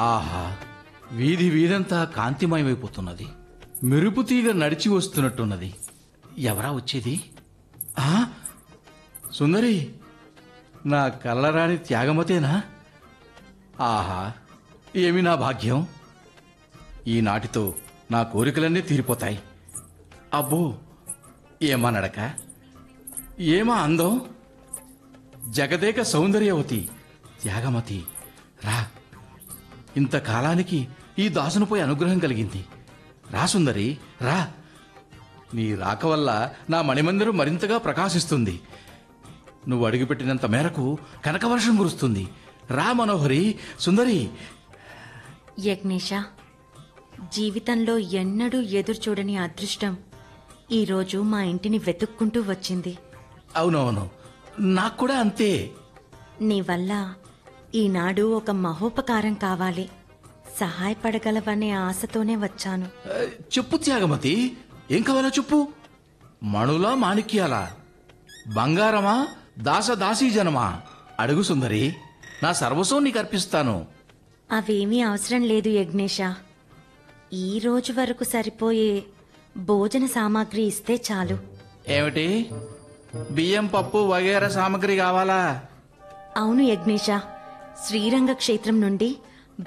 ఆహా వీధి వీధంతా కాంతిమయమైపోతున్నది మెరుపు తీగ నడిచి వస్తున్నట్టున్నది ఎవరా వచ్చేది ఆ సుందరి నా కళ్ళరాని త్యాగమతేనా ఆహా ఏమి నా భాగ్యం ఈనాటితో నా కోరికలన్నీ తీరిపోతాయి అబ్బో ఏమా నడక ఏమా అందం జగదేక సౌందర్యవతి త్యాగమతి రా ఇంతకాలానికి ఈ దాసునిపై అనుగ్రహం కలిగింది రా సుందరి రా నీ రాక వల్ల నా మణిమందిరం మరింతగా ప్రకాశిస్తుంది నువ్వు అడుగుపెట్టినంత మేరకు కనకవర్షం కురుస్తుంది రా మనోహరి సుందరి యజ్ఞేష జీవితంలో ఎన్నడూ ఎదురు చూడని అదృష్టం ఈరోజు మా ఇంటిని వెతుక్కుంటూ వచ్చింది అవునవును నాకు కూడా అంతే నీ వల్ల ఈనాడు ఒక మహోపకారం కావాలి సహాయపడగలవనే ఆశతోనే వచ్చాను ఆ, చెప్పు త్యాగమతి ఏం కావాలో చెప్పు మణులా మాణిక్యాలా బంగారమా దాస దాసీ జనమా అడుగు సుందరి నా సర్వస్వం నీకు అర్పిస్తాను అవేమీ అవసరం లేదు యజ్ఞేష ఈ రోజు వరకు సరిపోయే భోజన సామాగ్రి ఇస్తే చాలు ఏమిటి బియ్యం పప్పు వగేరా సామాగ్రి కావాలా అవును యజ్ఞేష శ్రీరంగ క్షేత్రం నుండి